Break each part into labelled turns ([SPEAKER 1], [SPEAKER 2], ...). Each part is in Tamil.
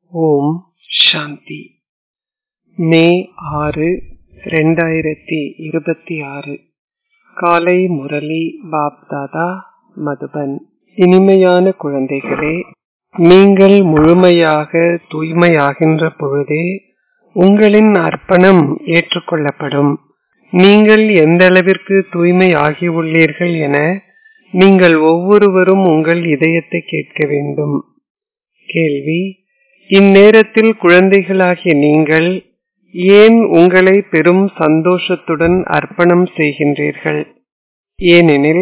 [SPEAKER 1] ஓம் சாந்தி மே ஆறு ரெண்டாயிரத்தி இருபத்தி ஆறு காலை முரளி பாப்தாதா மதுபன் இனிமையான குழந்தைகளே நீங்கள் முழுமையாக தூய்மையாகின்ற பொழுதே உங்களின் அர்ப்பணம் ஏற்றுக்கொள்ளப்படும் நீங்கள் எந்த அளவிற்கு தூய்மை ஆகியுள்ளீர்கள் என நீங்கள் ஒவ்வொருவரும் உங்கள் இதயத்தை கேட்க வேண்டும் கேள்வி இந்நேரத்தில் குழந்தைகளாகிய நீங்கள் ஏன் உங்களை பெரும் சந்தோஷத்துடன் அர்ப்பணம் செய்கின்றீர்கள் ஏனெனில்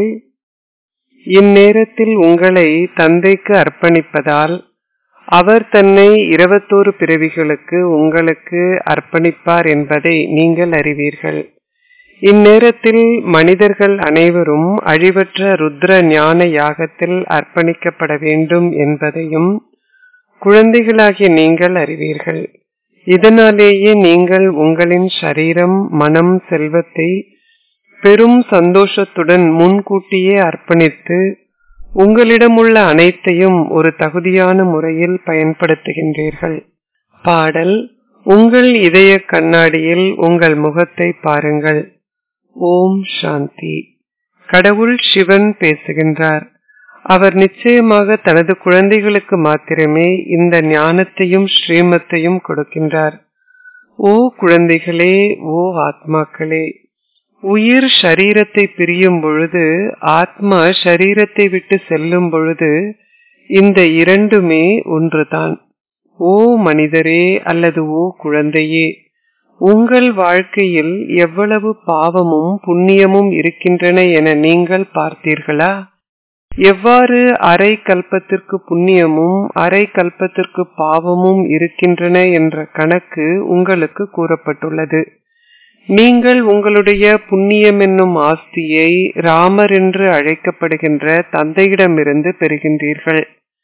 [SPEAKER 1] இந்நேரத்தில் உங்களை தந்தைக்கு அர்ப்பணிப்பதால் அவர் தன்னை இருபத்தோரு பிறவிகளுக்கு உங்களுக்கு அர்ப்பணிப்பார் என்பதை நீங்கள் அறிவீர்கள் இந்நேரத்தில் மனிதர்கள் அனைவரும் அழிவற்ற ருத்ர ஞான யாகத்தில் அர்ப்பணிக்கப்பட வேண்டும் என்பதையும் குழந்தைகளாகிய நீங்கள் அறிவீர்கள் இதனாலேயே நீங்கள் உங்களின் சரீரம் மனம் செல்வத்தை பெரும் சந்தோஷத்துடன் முன்கூட்டியே அர்ப்பணித்து உங்களிடமுள்ள அனைத்தையும் ஒரு தகுதியான முறையில் பயன்படுத்துகின்றீர்கள் பாடல் உங்கள் இதய கண்ணாடியில் உங்கள் முகத்தை பாருங்கள் ஓம் சாந்தி கடவுள் சிவன் பேசுகின்றார் அவர் நிச்சயமாக தனது குழந்தைகளுக்கு மாத்திரமே இந்த ஞானத்தையும் ஸ்ரீமத்தையும் கொடுக்கின்றார் ஓ குழந்தைகளே ஓ ஆத்மாக்களே உயிர் ஷரீரத்தை பிரியும் பொழுது ஆத்மா ஷரீரத்தை விட்டு செல்லும் பொழுது இந்த இரண்டுமே ஒன்றுதான் ஓ மனிதரே அல்லது ஓ குழந்தையே உங்கள் வாழ்க்கையில் எவ்வளவு பாவமும் புண்ணியமும் இருக்கின்றன என நீங்கள் பார்த்தீர்களா எவ்வாறு அரை கல்பத்திற்கு புண்ணியமும் அரை கல்பத்திற்கு பாவமும் இருக்கின்றன என்ற கணக்கு உங்களுக்கு கூறப்பட்டுள்ளது நீங்கள் உங்களுடைய புண்ணியம் என்னும் ஆஸ்தியை ராமர் என்று அழைக்கப்படுகின்ற தந்தையிடமிருந்து பெறுகின்றீர்கள்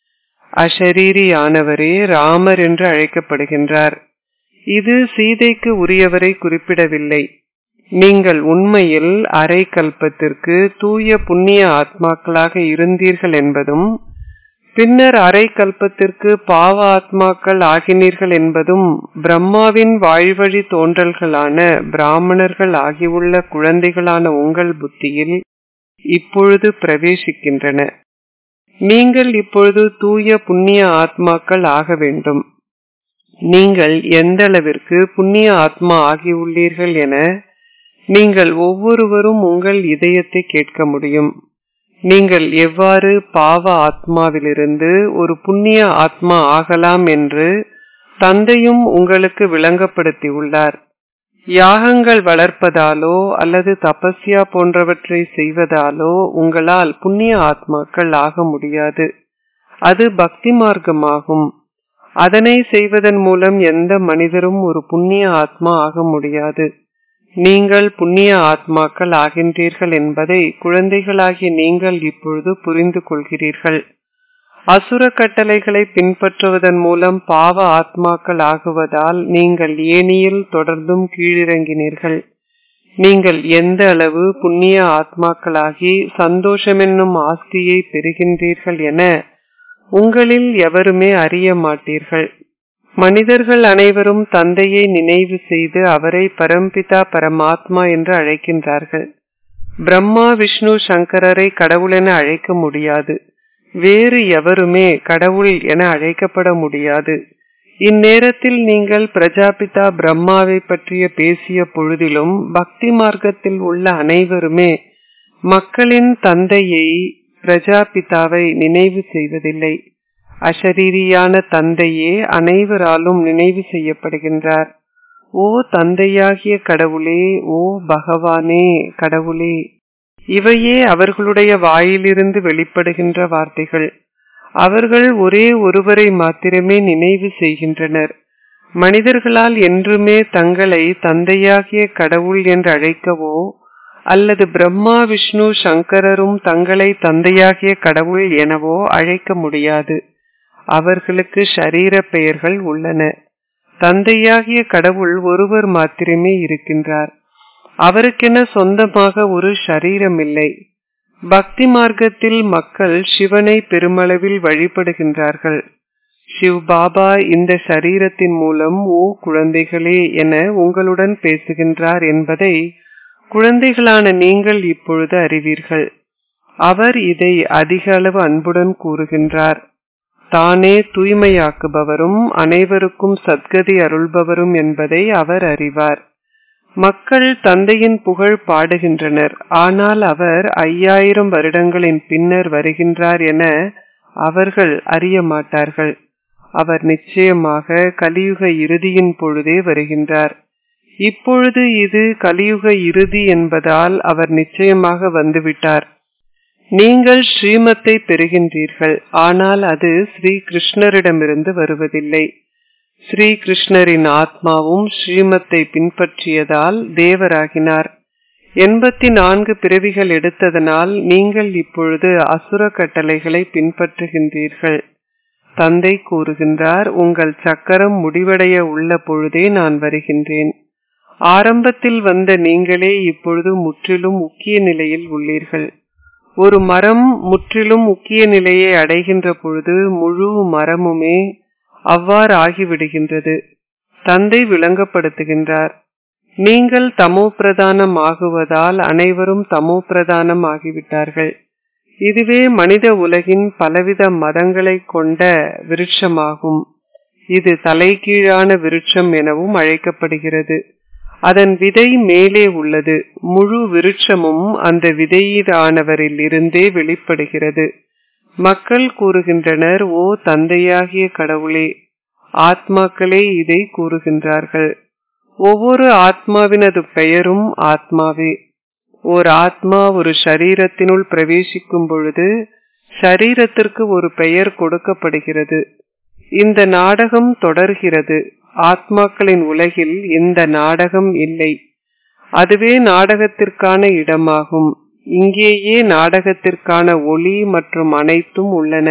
[SPEAKER 1] அஷரீரியானவரே ராமர் என்று அழைக்கப்படுகின்றார் இது சீதைக்கு உரியவரை குறிப்பிடவில்லை நீங்கள் உண்மையில் அரை கல்பத்திற்கு தூய புண்ணிய ஆத்மாக்களாக இருந்தீர்கள் என்பதும் பின்னர் அரை கல்பத்திற்கு பாவ ஆத்மாக்கள் ஆகினீர்கள் என்பதும் பிரம்மாவின் வாழ்வழி தோன்றல்களான பிராமணர்கள் ஆகியுள்ள குழந்தைகளான உங்கள் புத்தியில் இப்பொழுது பிரவேசிக்கின்றன நீங்கள் இப்பொழுது தூய புண்ணிய ஆத்மாக்கள் ஆக வேண்டும் நீங்கள் எந்த அளவிற்கு புண்ணிய ஆத்மா ஆகியுள்ளீர்கள் என நீங்கள் ஒவ்வொருவரும் உங்கள் இதயத்தை கேட்க முடியும் நீங்கள் எவ்வாறு பாவ ஆத்மாவிலிருந்து ஒரு புண்ணிய ஆத்மா ஆகலாம் என்று தந்தையும் உங்களுக்கு விளங்கப்படுத்தியுள்ளார் யாகங்கள் வளர்ப்பதாலோ அல்லது தபஸ்யா போன்றவற்றை செய்வதாலோ உங்களால் புண்ணிய ஆத்மாக்கள் ஆக முடியாது அது பக்தி மார்க்கமாகும் அதனை செய்வதன் மூலம் எந்த மனிதரும் ஒரு புண்ணிய ஆத்மா ஆக முடியாது நீங்கள் புண்ணிய ஆத்மாக்கள் ஆகின்றீர்கள் என்பதை குழந்தைகளாகிய நீங்கள் இப்பொழுது புரிந்து கொள்கிறீர்கள் அசுர கட்டளைகளை பின்பற்றுவதன் மூலம் பாவ ஆத்மாக்கள் ஆகுவதால் நீங்கள் ஏனியில் தொடர்ந்தும் கீழிறங்கினீர்கள் நீங்கள் எந்த அளவு புண்ணிய ஆத்மாக்களாகி சந்தோஷமென்னும் ஆஸ்தியை பெறுகின்றீர்கள் என உங்களில் எவருமே அறிய மாட்டீர்கள் மனிதர்கள் அனைவரும் தந்தையை நினைவு செய்து அவரை பரம்பிதா பரமாத்மா என்று அழைக்கின்றார்கள் பிரம்மா விஷ்ணு சங்கரரை கடவுள் என அழைக்க முடியாது வேறு எவருமே கடவுள் என அழைக்கப்பட முடியாது இந்நேரத்தில் நீங்கள் பிரஜாபிதா பிரம்மாவை பற்றிய பேசிய பொழுதிலும் பக்தி மார்க்கத்தில் உள்ள அனைவருமே மக்களின் தந்தையை பிரஜாபிதாவை நினைவு செய்வதில்லை அஷரீரியான தந்தையே அனைவராலும் நினைவு செய்யப்படுகின்றார் ஓ தந்தையாகிய கடவுளே ஓ பகவானே கடவுளே இவையே அவர்களுடைய வாயிலிருந்து வெளிப்படுகின்ற வார்த்தைகள் அவர்கள் ஒரே ஒருவரை மாத்திரமே நினைவு செய்கின்றனர் மனிதர்களால் என்றுமே தங்களை தந்தையாகிய கடவுள் என்று அழைக்கவோ அல்லது பிரம்மா விஷ்ணு சங்கரரும் தங்களை தந்தையாகிய கடவுள் எனவோ அழைக்க முடியாது அவர்களுக்கு ஷரீர பெயர்கள் உள்ளன தந்தையாகிய கடவுள் ஒருவர் மாத்திரமே இருக்கின்றார் அவருக்கென சொந்தமாக ஒரு ஷரீரம் இல்லை பக்தி மார்க்கத்தில் மக்கள் சிவனை பெருமளவில் வழிபடுகின்றார்கள் சிவ் பாபா இந்த சரீரத்தின் மூலம் ஓ குழந்தைகளே என உங்களுடன் பேசுகின்றார் என்பதை குழந்தைகளான நீங்கள் இப்பொழுது அறிவீர்கள் அவர் இதை அதிக அளவு அன்புடன் கூறுகின்றார் தானே தூய்மையாக்குபவரும் அனைவருக்கும் சத்கதி அருள்பவரும் என்பதை அவர் அறிவார் மக்கள் தந்தையின் புகழ் பாடுகின்றனர் ஆனால் அவர் ஐயாயிரம் வருடங்களின் பின்னர் வருகின்றார் என அவர்கள் அறிய மாட்டார்கள் அவர் நிச்சயமாக கலியுக இறுதியின் பொழுதே வருகின்றார் இப்பொழுது இது கலியுக இறுதி என்பதால் அவர் நிச்சயமாக வந்துவிட்டார் நீங்கள் ஸ்ரீமத்தை பெறுகின்றீர்கள் ஆனால் அது ஸ்ரீ கிருஷ்ணரிடமிருந்து வருவதில்லை ஸ்ரீ கிருஷ்ணரின் ஆத்மாவும் ஸ்ரீமத்தை பின்பற்றியதால் தேவராகினார் எண்பத்தி நான்கு பிறவிகள் எடுத்ததனால் நீங்கள் இப்பொழுது அசுர கட்டளைகளை பின்பற்றுகின்றீர்கள் தந்தை கூறுகின்றார் உங்கள் சக்கரம் முடிவடைய உள்ள பொழுதே நான் வருகின்றேன் ஆரம்பத்தில் வந்த நீங்களே இப்பொழுது முற்றிலும் முக்கிய நிலையில் உள்ளீர்கள் ஒரு மரம் முற்றிலும் முக்கிய நிலையை அடைகின்ற பொழுது முழு மரமுமே அவ்வாறு ஆகிவிடுகின்றது தந்தை விளங்கப்படுத்துகின்றார் நீங்கள் தமோ பிரதானம் ஆகுவதால் அனைவரும் தமோ பிரதானம் ஆகிவிட்டார்கள் இதுவே மனித உலகின் பலவித மதங்களை கொண்ட விருட்சமாகும் இது தலைகீழான விருட்சம் எனவும் அழைக்கப்படுகிறது அதன் விதை மேலே உள்ளது முழு விருட்சமும் அந்த விதையிலானவரில் இருந்தே வெளிப்படுகிறது மக்கள் கூறுகின்றனர் ஓ தந்தையாகிய கடவுளே ஆத்மாக்களே இதை கூறுகின்றார்கள் ஒவ்வொரு ஆத்மாவினது பெயரும் ஆத்மாவே ஓர் ஆத்மா ஒரு ஷரீரத்தினுள் பிரவேசிக்கும் பொழுது ஷரீரத்திற்கு ஒரு பெயர் கொடுக்கப்படுகிறது இந்த நாடகம் தொடர்கிறது ஆத்மாக்களின் உலகில் இந்த நாடகம் இல்லை அதுவே நாடகத்திற்கான இடமாகும் இங்கேயே நாடகத்திற்கான ஒளி மற்றும் அனைத்தும் உள்ளன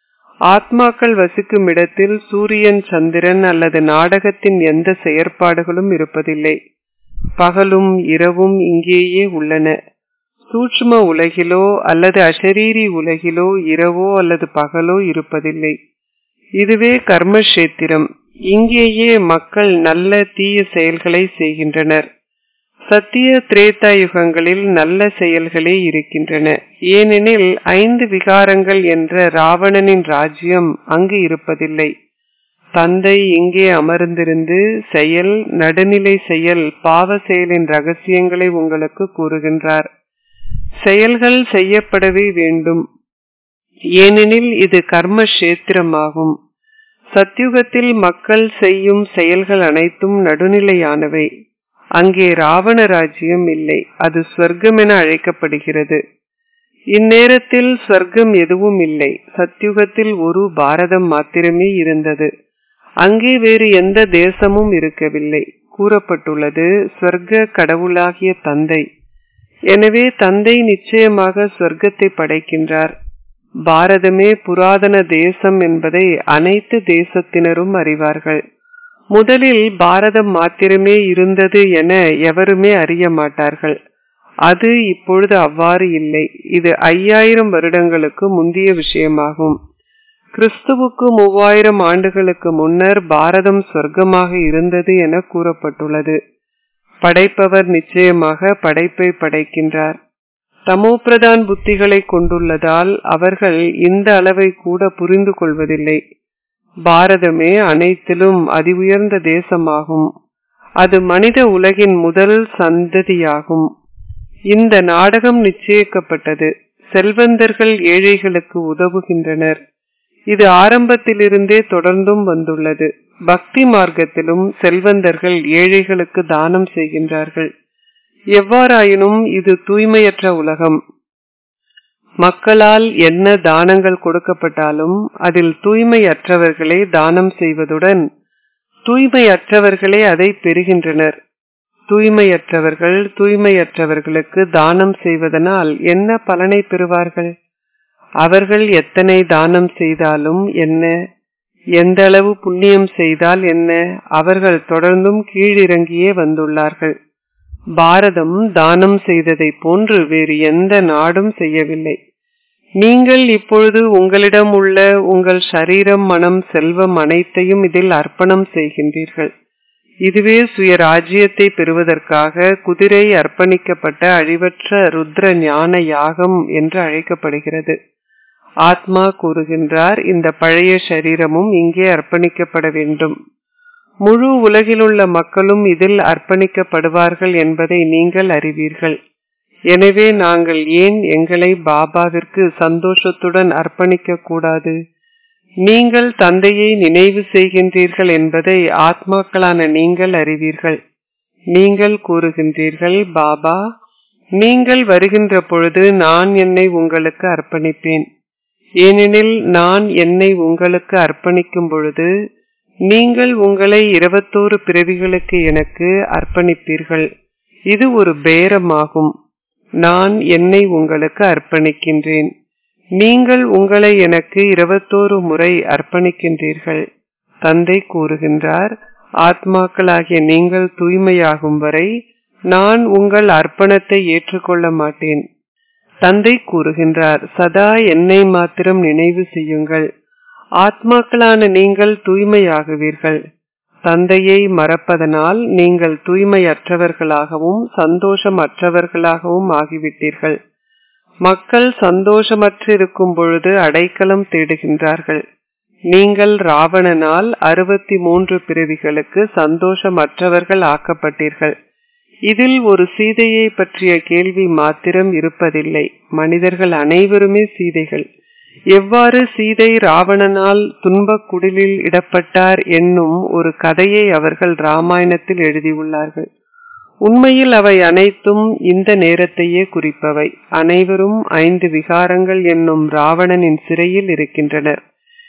[SPEAKER 1] ஆத்மாக்கள் வசிக்கும் இடத்தில் சூரியன் சந்திரன் அல்லது நாடகத்தின் எந்த செயற்பாடுகளும் இருப்பதில்லை பகலும் இரவும் இங்கேயே உள்ளன சூட்சும உலகிலோ அல்லது அஷரீரி உலகிலோ இரவோ அல்லது பகலோ இருப்பதில்லை இதுவே கர்மக்ஷேத்திரம் இங்கேயே மக்கள் நல்ல தீய செயல்களை செய்கின்றனர் சத்திய திரேதா யுகங்களில் நல்ல செயல்களே இருக்கின்றன ஏனெனில் ஐந்து விகாரங்கள் என்ற ராவணனின் ராஜ்யம் அங்கு இருப்பதில்லை தந்தை இங்கே அமர்ந்திருந்து செயல் நடுநிலை செயல் பாவ செயலின் ரகசியங்களை உங்களுக்கு கூறுகின்றார் செயல்கள் செய்யப்படவே வேண்டும் ஏனெனில் இது கர்ம கஷேத்திரமாகும் சத்யுகத்தில் மக்கள் செய்யும் செயல்கள் அனைத்தும் நடுநிலையானவை அங்கே ராவண ராஜ்யம் இல்லை அது ஸ்வர்க்கம் என அழைக்கப்படுகிறது இந்நேரத்தில் ஸ்வர்க்கம் எதுவும் இல்லை சத்யுகத்தில் ஒரு பாரதம் மாத்திரமே இருந்தது அங்கே வேறு எந்த தேசமும் இருக்கவில்லை கூறப்பட்டுள்ளது ஸ்வர்க்க கடவுளாகிய தந்தை எனவே தந்தை நிச்சயமாக ஸ்வர்க்கத்தை படைக்கின்றார் பாரதமே புராதன தேசம் என்பதை அனைத்து தேசத்தினரும் அறிவார்கள் முதலில் பாரதம் மாத்திரமே இருந்தது என எவருமே அறிய மாட்டார்கள் அது இப்பொழுது அவ்வாறு இல்லை இது ஐயாயிரம் வருடங்களுக்கு முந்தைய விஷயமாகும் கிறிஸ்துவுக்கு மூவாயிரம் ஆண்டுகளுக்கு முன்னர் பாரதம் சொர்க்கமாக இருந்தது என கூறப்பட்டுள்ளது படைப்பவர் நிச்சயமாக படைப்பை படைக்கின்றார் தமோபிரதான் புத்திகளை கொண்டுள்ளதால் அவர்கள் இந்த அளவை கூட புரிந்து கொள்வதில்லை பாரதமே அனைத்திலும் அதி உயர்ந்த தேசமாகும் அது மனித உலகின் முதல் சந்ததியாகும் இந்த நாடகம் நிச்சயிக்கப்பட்டது செல்வந்தர்கள் ஏழைகளுக்கு உதவுகின்றனர் இது ஆரம்பத்திலிருந்தே தொடர்ந்தும் வந்துள்ளது பக்தி மார்க்கத்திலும் செல்வந்தர்கள் ஏழைகளுக்கு தானம் செய்கின்றார்கள் எவ்வாறாயினும் இது தூய்மையற்ற உலகம் மக்களால் என்ன தானங்கள் கொடுக்கப்பட்டாலும் அதில் தூய்மையற்றவர்களே தானம் செய்வதுடன் தூய்மையற்றவர்களே அதை பெறுகின்றனர் தூய்மையற்றவர்கள் தூய்மையற்றவர்களுக்கு தானம் செய்வதனால் என்ன பலனை பெறுவார்கள் அவர்கள் எத்தனை தானம் செய்தாலும் என்ன எந்த அளவு புண்ணியம் செய்தால் என்ன அவர்கள் தொடர்ந்தும் கீழிறங்கியே வந்துள்ளார்கள் பாரதம் தானம் செய்ததை போன்று வேறு எந்த நாடும் செய்யவில்லை நீங்கள் இப்பொழுது உங்களிடம் உள்ள உங்கள் சரீரம் மனம் செல்வம் அனைத்தையும் இதில் அர்ப்பணம் செய்கின்றீர்கள் இதுவே சுய ராஜ்யத்தை பெறுவதற்காக குதிரை அர்ப்பணிக்கப்பட்ட அழிவற்ற ருத்ர ஞான யாகம் என்று அழைக்கப்படுகிறது ஆத்மா கூறுகின்றார் இந்த பழைய சரீரமும் இங்கே அர்ப்பணிக்கப்பட வேண்டும் முழு உலகிலுள்ள மக்களும் இதில் அர்ப்பணிக்கப்படுவார்கள் என்பதை நீங்கள் அறிவீர்கள் எனவே நாங்கள் ஏன் எங்களை பாபாவிற்கு சந்தோஷத்துடன் அர்ப்பணிக்க கூடாது நீங்கள் தந்தையை நினைவு செய்கின்றீர்கள் என்பதை ஆத்மாக்களான நீங்கள் அறிவீர்கள் நீங்கள் கூறுகின்றீர்கள் பாபா நீங்கள் வருகின்ற பொழுது நான் என்னை உங்களுக்கு அர்ப்பணிப்பேன் ஏனெனில் நான் என்னை உங்களுக்கு அர்ப்பணிக்கும் பொழுது நீங்கள் உங்களை இருபத்தோரு பிறவிகளுக்கு எனக்கு அர்ப்பணிப்பீர்கள் இது ஒரு பேரமாகும் நான் என்னை உங்களுக்கு அர்ப்பணிக்கின்றேன் நீங்கள் உங்களை எனக்கு இருபத்தோரு முறை அர்ப்பணிக்கின்றீர்கள் தந்தை கூறுகின்றார் ஆத்மாக்களாகிய நீங்கள் தூய்மையாகும் வரை நான் உங்கள் அர்ப்பணத்தை ஏற்றுக்கொள்ள மாட்டேன் தந்தை கூறுகின்றார் சதா என்னை மாத்திரம் நினைவு செய்யுங்கள் ஆத்மாக்களான நீங்கள் தூய்மையாகுவீர்கள் தந்தையை மறப்பதனால் நீங்கள் தூய்மையற்றவர்களாகவும் சந்தோஷமற்றவர்களாகவும் ஆகிவிட்டீர்கள் மக்கள் சந்தோஷமற்றிருக்கும் பொழுது அடைக்கலம் தேடுகின்றார்கள் நீங்கள் ராவணனால் அறுபத்தி மூன்று பிறவிகளுக்கு சந்தோஷமற்றவர்கள் ஆக்கப்பட்டீர்கள் இதில் ஒரு சீதையை பற்றிய கேள்வி மாத்திரம் இருப்பதில்லை மனிதர்கள் அனைவருமே சீதைகள் எவ்வாறு சீதை ராவணனால் துன்பக் குடிலில் இடப்பட்டார் என்னும் ஒரு கதையை அவர்கள் ராமாயணத்தில் எழுதியுள்ளார்கள் உண்மையில் அவை அனைத்தும் இந்த நேரத்தையே குறிப்பவை அனைவரும் ஐந்து விகாரங்கள் என்னும் ராவணனின் சிறையில் இருக்கின்றனர்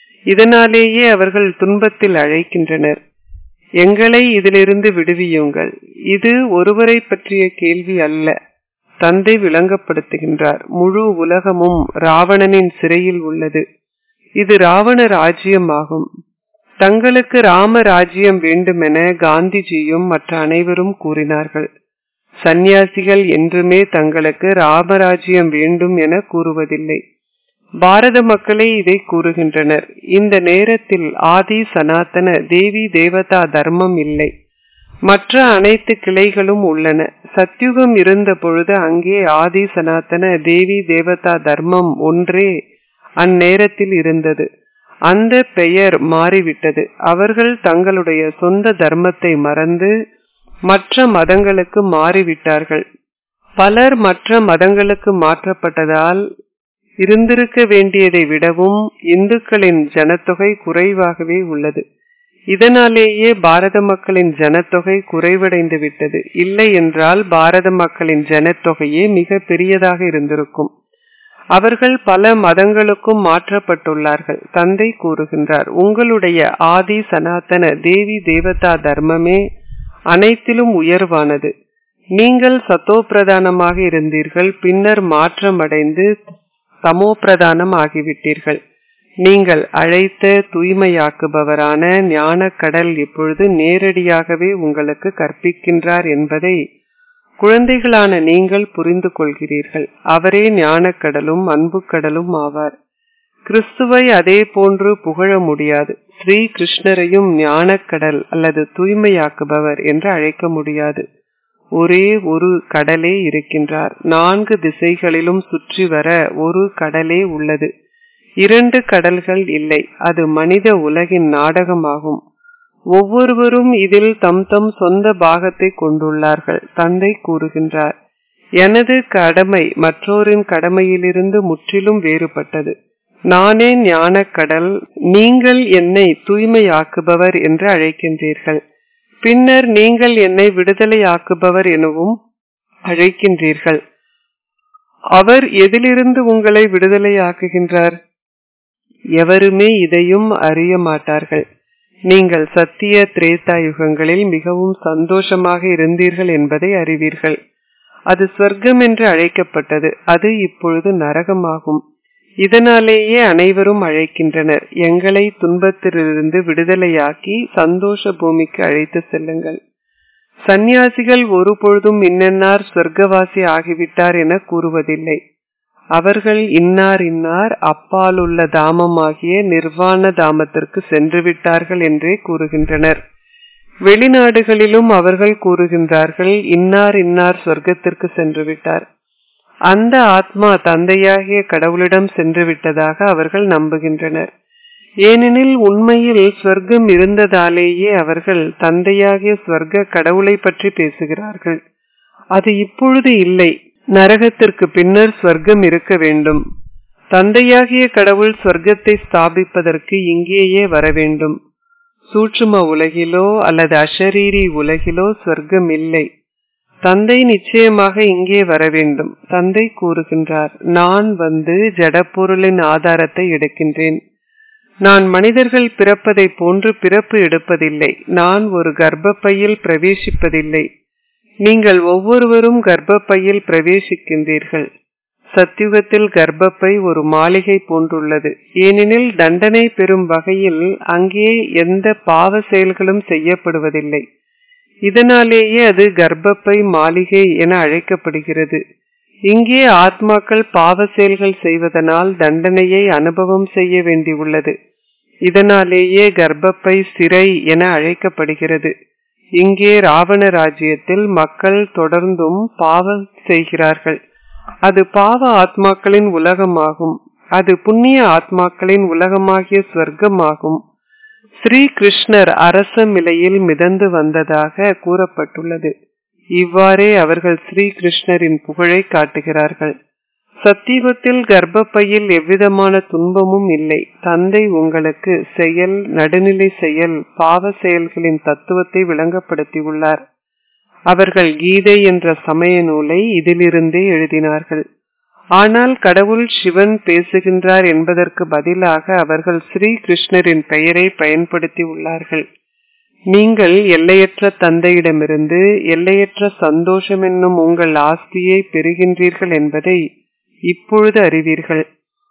[SPEAKER 1] இதனாலேயே அவர்கள் துன்பத்தில் அழைக்கின்றனர் எங்களை இதிலிருந்து விடுவியுங்கள் இது ஒருவரை பற்றிய கேள்வி அல்ல தந்தை விளங்கப்படுத்துகின்றார் முழு உலகமும் ராவணனின் சிறையில் உள்ளது இது ராவண ராஜ்யமாகும் தங்களுக்கு ராம ராஜ்யம் வேண்டுமென காந்திஜியும் மற்ற அனைவரும் கூறினார்கள் சந்நியாசிகள் என்றுமே தங்களுக்கு ராமராஜ்யம் வேண்டும் என கூறுவதில்லை பாரத மக்களே இதை கூறுகின்றனர் இந்த நேரத்தில் ஆதி சனாதன தேவி தேவதா தர்மம் இல்லை மற்ற அனைத்து கிளைகளும் உள்ளன சத்யுகம் இருந்த பொழுது அங்கே ஆதி சனாதன தேவி தேவதா தர்மம் ஒன்றே அந்நேரத்தில் இருந்தது அந்த பெயர் மாறிவிட்டது அவர்கள் தங்களுடைய சொந்த தர்மத்தை மறந்து மற்ற மதங்களுக்கு மாறிவிட்டார்கள் பலர் மற்ற மதங்களுக்கு மாற்றப்பட்டதால் இருந்திருக்க வேண்டியதை விடவும் இந்துக்களின் ஜனத்தொகை குறைவாகவே உள்ளது இதனாலேயே பாரத மக்களின் ஜனத்தொகை குறைவடைந்து விட்டது இல்லை என்றால் பாரத மக்களின் ஜனத்தொகையே மிக பெரியதாக இருந்திருக்கும் அவர்கள் பல மதங்களுக்கும் மாற்றப்பட்டுள்ளார்கள் தந்தை கூறுகின்றார் உங்களுடைய ஆதி சனாதன தேவி தேவதா தர்மமே அனைத்திலும் உயர்வானது நீங்கள் சத்தோ பிரதானமாக இருந்தீர்கள் பின்னர் மாற்றமடைந்து தமோ பிரதானம் ஆகிவிட்டீர்கள் நீங்கள் அழைத்த தூய்மையாக்குபவரான ஞான கடல் இப்பொழுது நேரடியாகவே உங்களுக்கு கற்பிக்கின்றார் என்பதை குழந்தைகளான நீங்கள் புரிந்து கொள்கிறீர்கள் அவரே ஞானக்கடலும் அன்பு கடலும் ஆவார் கிறிஸ்துவை அதே போன்று புகழ முடியாது ஸ்ரீ கிருஷ்ணரையும் ஞானக்கடல் அல்லது தூய்மையாக்குபவர் என்று அழைக்க முடியாது ஒரே ஒரு கடலே இருக்கின்றார் நான்கு திசைகளிலும் சுற்றி வர ஒரு கடலே உள்ளது இரண்டு கடல்கள் இல்லை அது மனித உலகின் நாடகமாகும் ஒவ்வொருவரும் இதில் தம் தம் சொந்த பாகத்தை கொண்டுள்ளார்கள் தந்தை கூறுகின்றார் எனது கடமை மற்றோரின் கடமையிலிருந்து முற்றிலும் வேறுபட்டது நானே ஞானக்கடல் நீங்கள் என்னை தூய்மையாக்குபவர் என்று அழைக்கின்றீர்கள் பின்னர் நீங்கள் என்னை விடுதலையாக்குபவர் எனவும் அழைக்கின்றீர்கள் அவர் எதிலிருந்து உங்களை விடுதலையாக்குகின்றார் எவருமே இதையும் அறிய மாட்டார்கள் நீங்கள் சத்திய திரேதா யுகங்களில் மிகவும் சந்தோஷமாக இருந்தீர்கள் என்பதை அறிவீர்கள் அது சொர்க்கம் என்று அழைக்கப்பட்டது அது இப்பொழுது நரகமாகும் இதனாலேயே அனைவரும் அழைக்கின்றனர் எங்களை துன்பத்திலிருந்து விடுதலையாக்கி சந்தோஷ பூமிக்கு அழைத்து செல்லுங்கள் சந்நியாசிகள் ஒரு பொழுதும் இன்னென்னார் சொர்க்கவாசி ஆகிவிட்டார் என கூறுவதில்லை அவர்கள் இன்னார் இன்னார் அப்பாலுள்ள தாமமாகிய நிர்வாண தாமத்திற்கு சென்று விட்டார்கள் என்றே கூறுகின்றனர் வெளிநாடுகளிலும் அவர்கள் கூறுகின்றார்கள் இன்னார் இன்னார் சொர்க்கத்திற்கு சென்று விட்டார் அந்த ஆத்மா தந்தையாகிய கடவுளிடம் சென்று விட்டதாக அவர்கள் நம்புகின்றனர் ஏனெனில் உண்மையில் ஸ்வர்க்கம் இருந்ததாலேயே அவர்கள் தந்தையாகிய ஸ்வர்க்க கடவுளை பற்றி பேசுகிறார்கள் அது இப்பொழுது இல்லை நரகத்திற்கு பின்னர் ஸ்வர்க்கம் இருக்க வேண்டும் தந்தையாகிய கடவுள் ஸ்வர்க்கத்தை ஸ்தாபிப்பதற்கு இங்கேயே வர வேண்டும் சூட்சும உலகிலோ அல்லது அஷரீரி உலகிலோ ஸ்வர்க்கம் இல்லை தந்தை நிச்சயமாக இங்கே வர வேண்டும் தந்தை கூறுகின்றார் நான் வந்து ஜடப்பொருளின் ஆதாரத்தை எடுக்கின்றேன் நான் மனிதர்கள் பிறப்பதை போன்று பிறப்பு எடுப்பதில்லை நான் ஒரு கர்ப்பப்பையில் பிரவேசிப்பதில்லை நீங்கள் ஒவ்வொருவரும் கர்ப்பப்பையில் பிரவேசிக்கின்றீர்கள் சத்தியுகத்தில் கர்ப்பப்பை ஒரு மாளிகை போன்றுள்ளது ஏனெனில் தண்டனை பெறும் வகையில் அங்கே எந்த பாவ செயல்களும் செய்யப்படுவதில்லை இதனாலேயே அது கர்ப்பப்பை மாளிகை என அழைக்கப்படுகிறது இங்கே ஆத்மாக்கள் பாவ செயல்கள் செய்வதனால் தண்டனையை அனுபவம் செய்ய வேண்டியுள்ளது இதனாலேயே கர்ப்பப்பை சிறை என அழைக்கப்படுகிறது இங்கே ராவண ராஜ்யத்தில் மக்கள் தொடர்ந்தும் பாவம் செய்கிறார்கள் அது பாவ ஆத்மாக்களின் உலகமாகும் அது புண்ணிய ஆத்மாக்களின் உலகமாகிய ஸ்வர்க்கமாகும் ஸ்ரீ கிருஷ்ணர் அரச நிலையில் மிதந்து வந்ததாக கூறப்பட்டுள்ளது இவ்வாறே அவர்கள் ஸ்ரீ கிருஷ்ணரின் புகழை காட்டுகிறார்கள் சத்தியுகத்தில் கர்ப்பப்பையில் எவ்விதமான துன்பமும் இல்லை தந்தை உங்களுக்கு செயல் நடுநிலை செயல் பாவ செயல்களின் தத்துவத்தை விளங்கப்படுத்தியுள்ளார் அவர்கள் கீதை என்ற சமய நூலை இதிலிருந்தே எழுதினார்கள் ஆனால் கடவுள் சிவன் பேசுகின்றார் என்பதற்கு பதிலாக அவர்கள் ஸ்ரீ கிருஷ்ணரின் பெயரை பயன்படுத்தி உள்ளார்கள் நீங்கள் எல்லையற்ற தந்தையிடமிருந்து எல்லையற்ற சந்தோஷம் என்னும் உங்கள் ஆஸ்தியை பெறுகின்றீர்கள் என்பதை இப்பொழுது அறிவீர்கள்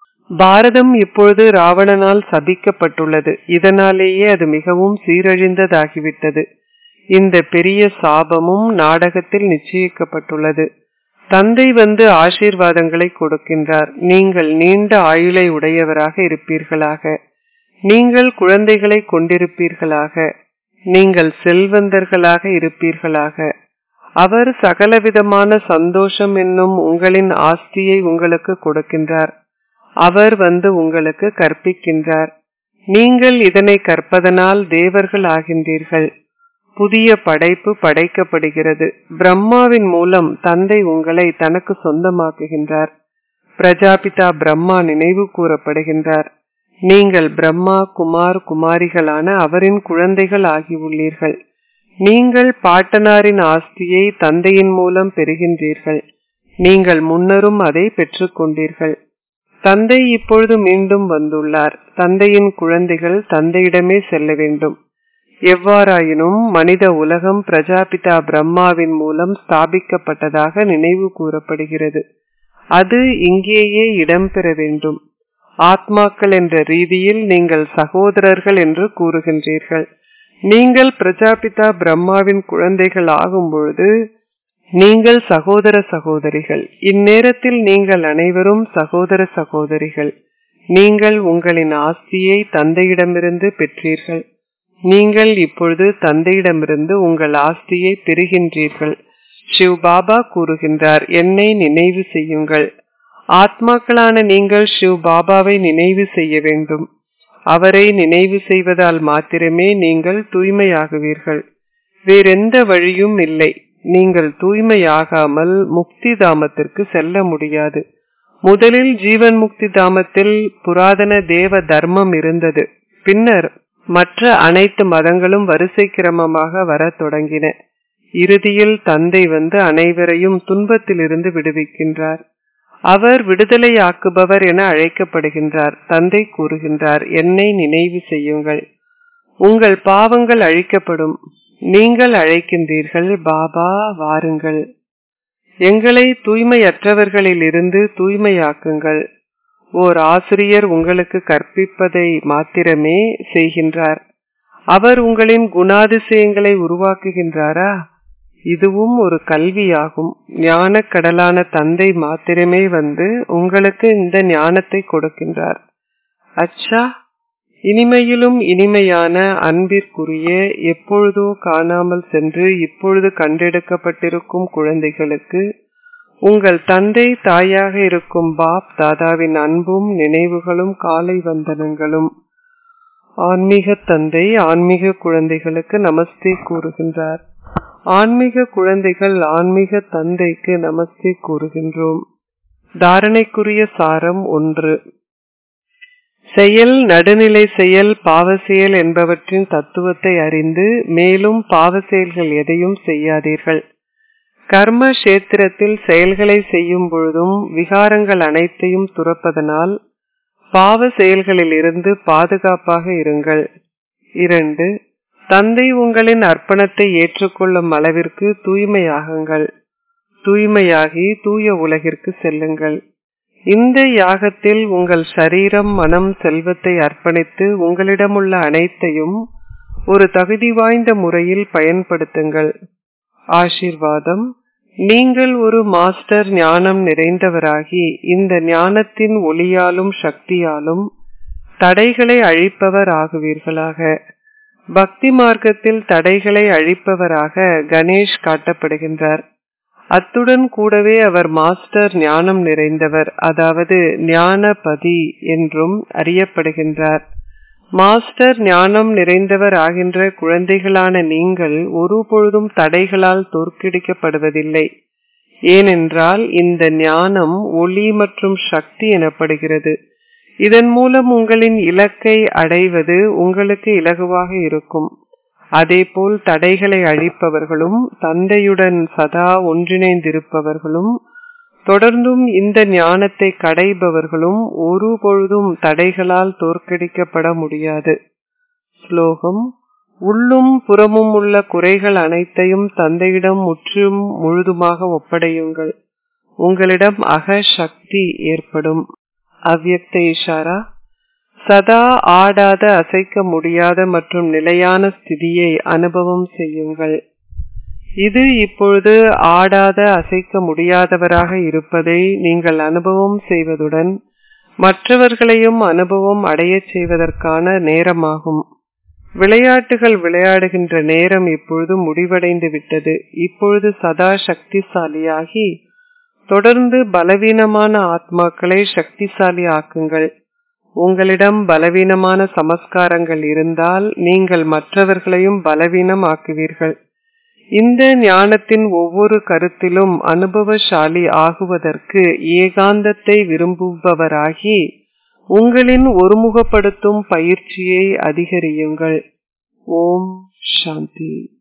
[SPEAKER 1] பாரதம் இப்பொழுது ராவணனால் சபிக்கப்பட்டுள்ளது இதனாலேயே அது மிகவும் சீரழிந்ததாகிவிட்டது இந்த பெரிய சாபமும் நாடகத்தில் நிச்சயிக்கப்பட்டுள்ளது தந்தை வந்து ஆசீர்வாதங்களை கொடுக்கின்றார் நீங்கள் நீண்ட ஆயுளை உடையவராக இருப்பீர்களாக நீங்கள் குழந்தைகளை கொண்டிருப்பீர்களாக நீங்கள் செல்வந்தர்களாக இருப்பீர்களாக அவர் சகலவிதமான சந்தோஷம் என்னும் உங்களின் ஆஸ்தியை உங்களுக்கு கொடுக்கின்றார் அவர் வந்து உங்களுக்கு கற்பிக்கின்றார் நீங்கள் இதனை கற்பதனால் தேவர்கள் ஆகின்றீர்கள் புதிய படைப்பு படைக்கப்படுகிறது பிரம்மாவின் மூலம் தந்தை உங்களை தனக்கு சொந்தமாக்குகின்றார் பிரஜாபிதா பிரம்மா நினைவு கூறப்படுகின்றார் நீங்கள் பிரம்மா குமார் குமாரிகளான அவரின் குழந்தைகள் ஆகியுள்ளீர்கள் நீங்கள் பாட்டனாரின் ஆஸ்தியை தந்தையின் மூலம் பெறுகின்றீர்கள் நீங்கள் முன்னரும் அதை பெற்றுக்கொண்டீர்கள் தந்தை இப்பொழுது மீண்டும் வந்துள்ளார் தந்தையின் குழந்தைகள் தந்தையிடமே செல்ல வேண்டும் எவ்வாறாயினும் மனித உலகம் பிரஜாபிதா பிரம்மாவின் மூலம் ஸ்தாபிக்கப்பட்டதாக நினைவு கூறப்படுகிறது அது இங்கேயே இடம்பெற வேண்டும் ஆத்மாக்கள் என்ற ரீதியில் நீங்கள் சகோதரர்கள் என்று கூறுகின்றீர்கள் நீங்கள் பிரஜாபிதா பிரம்மாவின் குழந்தைகள் ஆகும் பொழுது நீங்கள் சகோதர சகோதரிகள் இந்நேரத்தில் நீங்கள் அனைவரும் சகோதர சகோதரிகள் நீங்கள் உங்களின் ஆஸ்தியை தந்தையிடமிருந்து பெற்றீர்கள் நீங்கள் இப்பொழுது தந்தையிடமிருந்து உங்கள் ஆஸ்தியை பெறுகின்றீர்கள் சிவ் பாபா கூறுகின்றார் என்னை நினைவு செய்யுங்கள் ஆத்மாக்களான நீங்கள் சிவ் பாபாவை நினைவு செய்ய வேண்டும் அவரை நினைவு செய்வதால் மாத்திரமே நீங்கள் தூய்மையாகுவீர்கள் வேறெந்த வழியும் இல்லை நீங்கள் தூய்மையாகாமல் முக்தி தாமத்திற்கு செல்ல முடியாது முதலில் ஜீவன் முக்தி தாமத்தில் புராதன தேவ தர்மம் இருந்தது பின்னர் மற்ற அனைத்து மதங்களும் வரிசை கிரமமாக வர தொடங்கின இறுதியில் தந்தை வந்து அனைவரையும் துன்பத்திலிருந்து விடுவிக்கின்றார் அவர் விடுதலையாக்குபவர் என அழைக்கப்படுகின்றார் தந்தை கூறுகின்றார் என்னை நினைவு செய்யுங்கள் உங்கள் பாவங்கள் அழிக்கப்படும் நீங்கள் அழைக்கின்றீர்கள் பாபா வாருங்கள் எங்களை தூய்மையற்றவர்களில் இருந்து தூய்மையாக்குங்கள் ஓர் ஆசிரியர் உங்களுக்கு கற்பிப்பதை மாத்திரமே செய்கின்றார் அவர் உங்களின் குணாதிசயங்களை உருவாக்குகின்றாரா இதுவும் ஒரு கல்வியாகும் ஞான கடலான தந்தை மாத்திரமே வந்து உங்களுக்கு இந்த ஞானத்தை கொடுக்கின்றார் அச்சா இனிமையிலும் இனிமையான அன்பிற்குரிய எப்பொழுதோ காணாமல் சென்று இப்பொழுது கண்டெடுக்கப்பட்டிருக்கும் குழந்தைகளுக்கு உங்கள் தந்தை தாயாக இருக்கும் பாப் தாதாவின் அன்பும் நினைவுகளும் காலை வந்தனங்களும் ஆன்மீக தந்தை ஆன்மீக குழந்தைகளுக்கு நமஸ்தே கூறுகின்றார் ஆன்மீக குழந்தைகள் ஆன்மீக தந்தைக்கு நமஸ்தே கூறுகின்றோம் தாரணைக்குரிய சாரம் ஒன்று செயல் நடுநிலை செயல் பாவ செயல் என்பவற்றின் தத்துவத்தை அறிந்து மேலும் பாவ செயல்கள் எதையும் செய்யாதீர்கள் கர்ம கஷேத்திரத்தில் செயல்களை செய்யும் பொழுதும் விகாரங்கள் அனைத்தையும் துறப்பதனால் பாவ செயல்களில் இருந்து பாதுகாப்பாக இருங்கள் இரண்டு தந்தை உங்களின் அர்ப்பணத்தை ஏற்றுக்கொள்ளும் அளவிற்கு தூய்மையாகுங்கள் தூய்மையாகி தூய உலகிற்கு செல்லுங்கள் இந்த யாகத்தில் உங்கள் சரீரம் மனம் செல்வத்தை அர்ப்பணித்து உங்களிடமுள்ள அனைத்தையும் ஒரு தகுதி வாய்ந்த முறையில் பயன்படுத்துங்கள் ஆசிர்வாதம் நீங்கள் ஒரு மாஸ்டர் ஞானம் நிறைந்தவராகி இந்த ஞானத்தின் ஒளியாலும் சக்தியாலும் தடைகளை அழிப்பவர் ஆகுவீர்களாக பக்தி மார்க்கத்தில் தடைகளை அழிப்பவராக கணேஷ் காட்டப்படுகின்றார் அத்துடன் கூடவே அவர் மாஸ்டர் ஞானம் நிறைந்தவர் அதாவது ஞானபதி என்றும் அறியப்படுகின்றார் மாஸ்டர் ஞானம் நிறைந்தவர் ஆகின்ற குழந்தைகளான நீங்கள் ஒரு பொழுதும் தடைகளால் தோற்கடிக்கப்படுவதில்லை ஏனென்றால் இந்த ஞானம் ஒளி மற்றும் சக்தி எனப்படுகிறது இதன் மூலம் உங்களின் இலக்கை அடைவது உங்களுக்கு இலகுவாக இருக்கும் அதேபோல் தடைகளை அழிப்பவர்களும் தந்தையுடன் சதா ஒன்றிணைந்திருப்பவர்களும் தொடர்ந்தும் இந்த ஞானத்தை கடைபவர்களும் ஒரு பொழுதும் தடைகளால் தோற்கடிக்கப்பட முடியாது ஸ்லோகம் உள்ளும் புறமும் உள்ள குறைகள் அனைத்தையும் தந்தையிடம் முற்றும் முழுதுமாக ஒப்படையுங்கள் உங்களிடம் அக சக்தி ஏற்படும் அவ்யக்த இஷாரா சதா ஆடாத அசைக்க முடியாத மற்றும் நிலையான ஸ்திதியை அனுபவம் செய்யுங்கள் இது இப்பொழுது ஆடாத அசைக்க முடியாதவராக இருப்பதை நீங்கள் அனுபவம் செய்வதுடன் மற்றவர்களையும் அனுபவம் அடையச் செய்வதற்கான நேரமாகும் விளையாட்டுகள் விளையாடுகின்ற நேரம் இப்பொழுது முடிவடைந்து விட்டது இப்பொழுது சதா சக்திசாலியாகி தொடர்ந்து பலவீனமான ஆத்மாக்களை சக்திசாலி ஆக்குங்கள் உங்களிடம் பலவீனமான சமஸ்காரங்கள் இருந்தால் நீங்கள் மற்றவர்களையும் பலவீனம் ஆக்குவீர்கள் இந்த ஞானத்தின் ஒவ்வொரு கருத்திலும் அனுபவசாலி ஆகுவதற்கு ஏகாந்தத்தை விரும்புபவராகி உங்களின் ஒருமுகப்படுத்தும் பயிற்சியை அதிகரியுங்கள் ஓம் சாந்தி